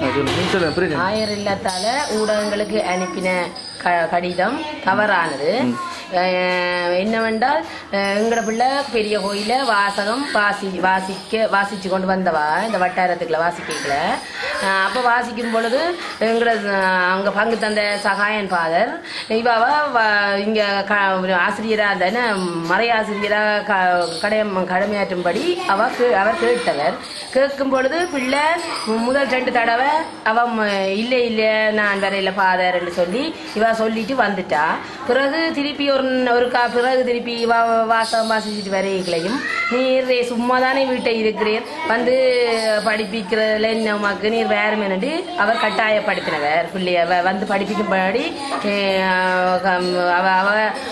சொல்லுங்க சொல்லுங்க புரியுது ஆயர் இல்லத்தால ஊடகங்களுக்கு அனுப்பின க- கடிதம் தவறானது அஹ் என்னவென்றால் அஹ் எங்கட பிள்ளை பெரிய கோயில வாசகம் வாசி வாசிக்க வாசிச்சு கொண்டு வந்தவா இந்த வட்டாரத்துக்குள்ள வாசிக்கல அப்போ வாசிக்கும் பொழுது எங்கட அஹ், அங்க பங்கு தந்த சகாயன் ஃபாதர் இவாவ வ- இங்க க- ஒரு ஆசிரியரா தானே மறையாசிரியரா க கடயம் கடமையாற்றும்படி அவ கே- அவர் கேட்டவர் கேட்கும் பொழுது பிள்ளை முதல் ரெண்டு தடவை அவ ம- இல்லை இல்லை நான் வரையில ஃபாதர் என்று சொல்லி இவ சொல்லிட்டு வந்துட்டா பிறகு திருப்பி ஒரு ஒருக்கா பிறகு திருப்பி இவ வாசகம் வாசிச்சுட்டு வரைகளையும் நீர் சும்மா தானே வீட்டை இருக்கிறீர் வந்து படிப்பிக்கிறதுல என்ன உமக்கு நீர் வேற மேனண்டு அவர் கட்டாயப்படுத்தினவர் பிள்ளைய வ- வந்து படிப்பிக்கும்படி அஹ், கம்- அவ அவ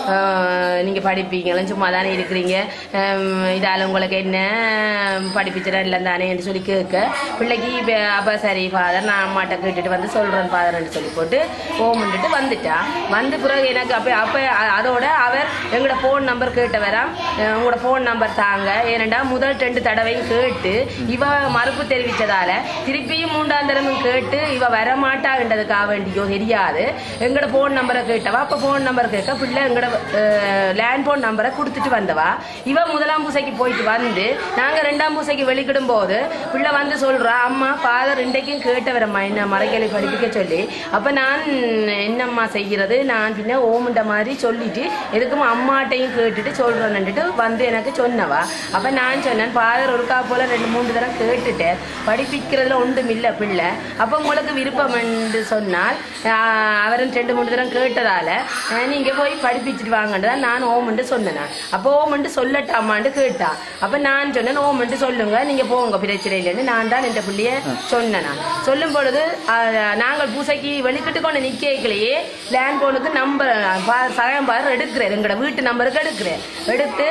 அஹ், நீங்க படிப்பீங்களும் சும்மா தானே இருக்கிறீங்க ஹம், இதால உங்களுக்கு என்ன படிப்பிச்சிட இல்லை தானே என்று சொல்லி கேட்க பிள்ளைக்கு இப்ப அப்ப சரி ஃபாதர் நான் அம்மாட்ட கேட்டுட்டு வந்து சொல்றேன் ஃபாதர்ன்னு சொல்லி போட்டு ஓமுண்டுட்டு வந்துட்டா வந்து பிறகு எனக்கு அப்ப அப்ப அ- அதோட அவர் எங்களோட ஃபோன் நம்பர் கேட்டவராம் அஹ், உங்களோட ஃபோன் நம்பர் தாங்க ஏனண்டா முதல் ரெண்டு தடவையும் கேட்டு இவ மறுப்பு தெரிவித்ததால திருப்பியும் மூன்றாம் தடவையும் கேட்டு இவ வரமாட்டான்றதுக்காக வேண்டியோ தெரியாது எங்களோட ஃபோன் நம்பரை கேட்டவா அப்ப ஃபோன் நம்பர் கேட்க பிள்ளை எங்களோட லேண்ட் ஃபோன் நம்பரை கொடுத்துட்டு வந்தவா இவ முதலாம் பூசைக்கு போயிட்டு வந்து நாங்க ரெண்டாம் பூசைக்கு வெளிக்கிடும் போது பிள்ளை வந்து சொல்றா அம்மா ஃபாதர் இன்றைக்கும் கேட்டவரம்மா என்ன மறைக்கலை படிப்பிக்க சொல்லி அப்ப நான் என்னம்மா செய்கிறது நான் பின்ன ஓமுண்ட மாதிரி சொல்லிட்டு எதுக்கும் அம்மாட்டையும் கேட்டுட்டு சொல்றேன்னுட்டு வந்து எனக்கு சொன்னவா அப்ப நான் சொன்னேன் ஃபாதர் ஒருக்கா போல ரெண்டு மூணு தடவை கேட்டுட்டேன் படிப்பிக்கிறதுல ஒன்றும் இல்லை பிள்ளை அப்போ உங்களுக்கு விருப்பம் என்று சொன்னால் ஆஹ், அவரும் ரெண்டு மூணு தடவை கேட்டதால ஆஹ், நீங்க போய் படிப்பிச்சுட்டு வாங்கன்னு தான் நான் ஓமன்ட்டு சொன்னேன் அப்போ ஓமன்ட்டு சொல்லட்டாமான்னு கேட்டா அப்ப நான் சொன்னேன் ஓமன்ட்டு சொல்லுங்க நீங்க போங்க பிரச்சனை இல்லைன்னு நான் தான் என்ற பிள்ளைய சொன்னேன் நான். சொல்லும் பொழுது ஆஹ், நாங்கள் பூசைக்கு வெளிக்கிட்டு கொண்டு நிக்கலையே லேண்ட் போனுக்கு நம்பர் சகாயம் பாரு எடுக்கிறேன் எங்களோட வீட்டு நம்பருக்கு எடுக்கிறேன் எடுத்து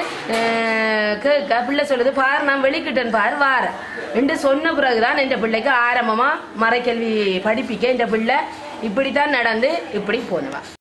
ஆஹ், கேட்க பிள்ளை சொல்லுது பாரு நான் வெளிக்கிட்டேன் பாரு வாரேன் என்று சொன்ன பிறகுதான் என்ற பிள்ளைக்கு ஆரம்பமா மறைக்கல்வி படிப்பிக்க இந்த பிள்ளை இப்படித்தான் நடந்து இப்படி போனவா